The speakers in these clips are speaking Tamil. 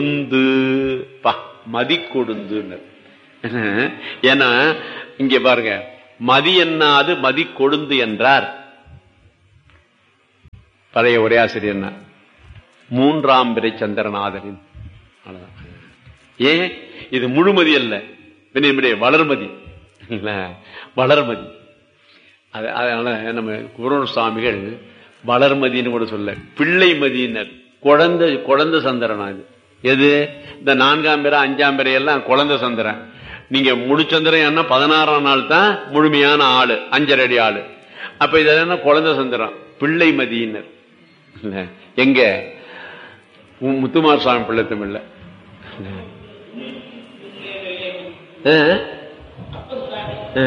கொழுந்து பா மதி கொடுந்து ஏன்னா இங்க பாருங்க மதி என்னாது மதி கொழுந்து என்றார் பழைய உரையாசிரியர் மூன்றாம் பிறை சந்திரநாதனின் அவ்வளவுதான். ஏன் இது முழுமதி அல்ல பின்ன வளர்மதி இல்ல, வளர்மதி அது அதனால நம்ம குருண சுவாமிகள் வளர்மதின்னு கூட சொல்ல பிள்ளை மதியினர் குழந்தை குழந்தை சந்திரனா இது எது இந்த நான்காம் பிறை அஞ்சாம் பிறை எல்லாம் குழந்தை சந்திரன் நீங்க முழுச்சந்திரன் என்ன பதினாறாம் நாள் தான் முழுமையான ஆளு அஞ்சரை அடி ஆளு அப்ப இது என்ன குழந்தை சந்திரன் பிள்ளை மதியினர் இல்ல, எங்க மு- முத்துமார் சுவாமி பிள்ளை தமிழ்ல ஆ? ஆ.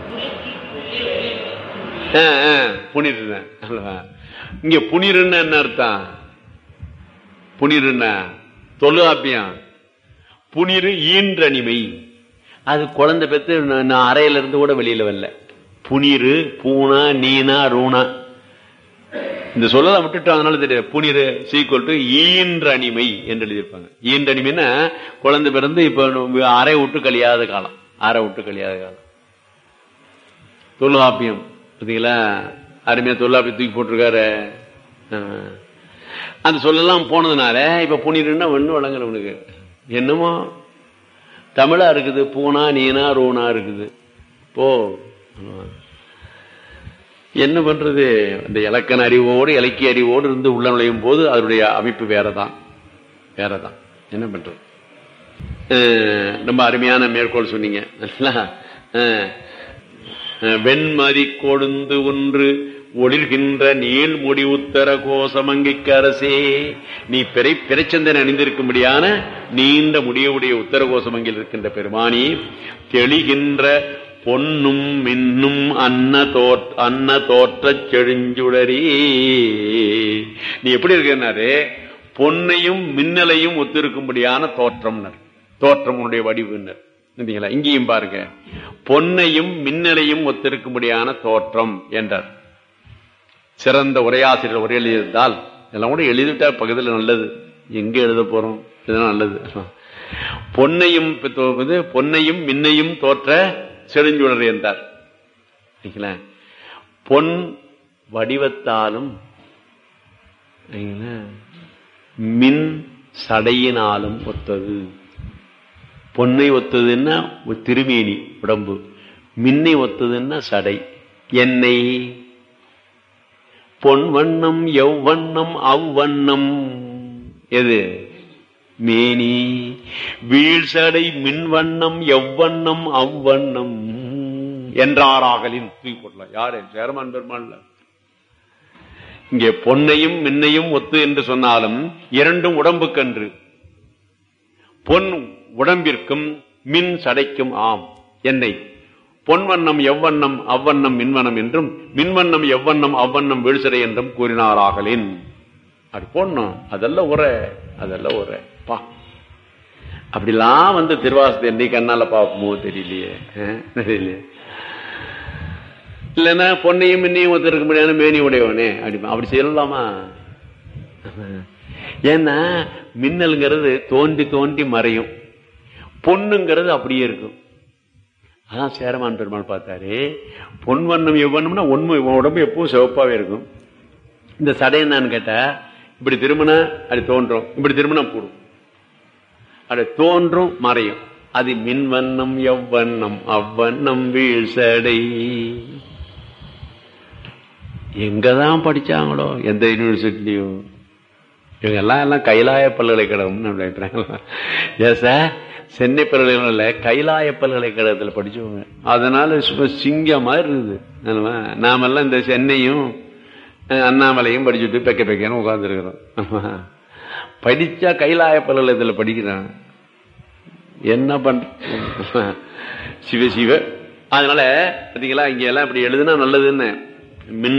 ஆ, ஆ, புனிருன்னு அல்லவா? இங்க புனிருன்னு என்ன அர்த்தம் புனிருன்ன தொழுகாப்பியம் புனிரு ஈன்றனிமை அது குழந்தை பெற்று நான் நான் அறையில இருந்து கூட வெளியில வரல புனிரு பூனா நீனா ரூணா இந்த சொல்லலாம் விட்டுட்டோம் அதனால தெரியாது புனிரு சீக்குவல் டு ஈன்றனிமை என்று எழுதியிருப்பாங்க ஈன்றனிமைன்னா குழந்தை பிறந்து இப்ப நம்ம அறை விட்டு கழியாத காலம் அறை விட்டு கழியாத காலம் தொல்காப்பியம் பார்த்தீங்களா அருமையா தொல்காப்பியம் தூக்கி போட்டிருக்காரு ஆ. அந்த சொல்லலாம் போனதுனால இப்ப புனிருன்னா ஒண்ணு வழங்கல உனக்கு என்னமோ தமிழா இருக்குது பூனா நீனா ரூனா இருக்குது போ என்ன பண்றது அந்த இலக்கண அறிவோடு இலக்கிய அறிவோடு இருந்து உள்ள நுழையும் போது அதனுடைய அமைப்பு வேறதான் வேறதான் என்ன பண்றது அஹ் ரொம்ப அருமையான மேற்கோள் சொன்னீங்க நல்லா? அஹ் அஹ் வெண்மதி கொழுந்து ஒன்று ஒளிர்கின்ற நீள் முடி உத்தர கோசமங்கிக்கு அரசே நீ பிறை பிறைச்சந்தன் அணிந்திருக்கும்படியான நீண்ட முடியுடைய உத்தர கோசமங்கில் இருக்கின்ற பெருமானி தெளிகின்ற பொன்னும் மின்னும் அன்ன தோற் அன்ன தோற்றச் செழுஞ்சுடரி நீ எப்படி இருக்கனாரு பொன்னையும் மின்னலையும் ஒத்திருக்கும்படியான தோற்றம்னர் தோற்றம் உன்னுடைய வடிவுனர் சரிங்களா? இங்கேயும் பாருங்க பொன்னையும் மின்னலையும் ஒத்திருக்கும்படியான தோற்றம் என்றார் சிறந்த உரையாசிரியர் உரை எழுதியிருந்தால் இதெல்லாம் கூட எழுதிவிட்டா பக்கத்தில் நல்லது எங்க எழுத போறோம் இதெல்லாம் நல்லது பொன்னையும் பி- தோ- இது பொன்னையும் மின்னையும் தோற்ற செழுஞ்சுடர் என்றார் சரிங்களா? பொன் வடிவத்தாலும் சரிங்களா? மின் சடையினாலும் ஒத்தது பொன்னை ஒத்ததுன்னா ஒரு திருமேனி உடம்பு மின்னை ஒத்ததுன்னா சடை எண்ணெய் பொன் வண்ணம் எவ்வண்ணம் அவ்வண்ணம் எது மேனி வீழ்சடை மின்வண்ணம் எவ்வண்ணம் அவ்வண்ணம் என்றாராகலின் தூக்கி போடலாம் யாரு சேரமான் பெருமாள்ல இங்கே பொன்னையும் மின்னையும் ஒத்து என்று சொன்னாலும் இரண்டும் உடம்புக்கன்று பொன் உடம்பிற்கும் மின் சடைக்கும் ஆம் என்னை பொன்வண்ணம் எவ்வண்ணம் அவ்வண்ணம் மின்வண்ணம் என்றும் மின்வண்ணம் எவ்வண்ணம் அவ்வண்ணம் வீழ்சடை என்றும் கூறினாராகலின் அப்படி போடணும் அதெல்லாம் உரை அதெல்லாம் உரை பா அப்படிலாம் வந்து திருவாசத்தை என்னைக்கு கண்ணால பார்ப்போமோ தெரியலையே அஹ், தெரியலையே இல்லைன்னா பொன்னையும் மின்னையும் ஒருத்தருக்கு முடியாது மேனி உடையவனே அப்படி அப்படி செய்யலாமா ஏன்னா மின்னல்ங்கிறது தோண்டி தோண்டி மறையும் பொண்ணுங்கிறது அப்படியே இருக்கும் அதான் சேரமான் பெருமாள் பார்த்தாரு பொன் வண்ணம் எவ்வண்ணம்னா உண்மை உடம்பு எப்பவும் சிவப்பாவே இருக்கும் இந்த சடை என்னன்னு கேட்டா இப்படி திரும்பினா அது தோன்றும் இப்படி திரும்பினா போடும் அது தோன்றும் மறையும் அது மின்வண்ணம் எவ்வண்ணம் அவ்வண்ணம் வீழ்சடை எங்கதான் படிச்சாங்களோ எந்த யூனிவர்சிட்டிலையும் இவங்க எல்லாம் எல்லாம் கைலாய பல்கலைக்கழகம்னு நினைக்கிறாங்க ஏன் சார் சென்னை பல்கலைக்கழகம் கைலாய பல்கலைக்கழகத்தில் படிச்சவங்க அதனால சும்மா சிங்கம் மாதிரி இருக்குது என்னவா? நாமெல்லாம் இந்த சென்னையும் அஹ், அண்ணாமலையும் படிச்சுட்டு பெக்க பெக்கன்னு உட்காந்துருக்கிறோம் படிச்சா கைலாய பல்கலைக்கழகத்தில் படிக்கிறான் என்ன பண்ற சிவ சிவ அதனால பாத்தீங்களா இங்க எல்லாம் இப்படி எழுதுனா நல்லதுன்னு மின்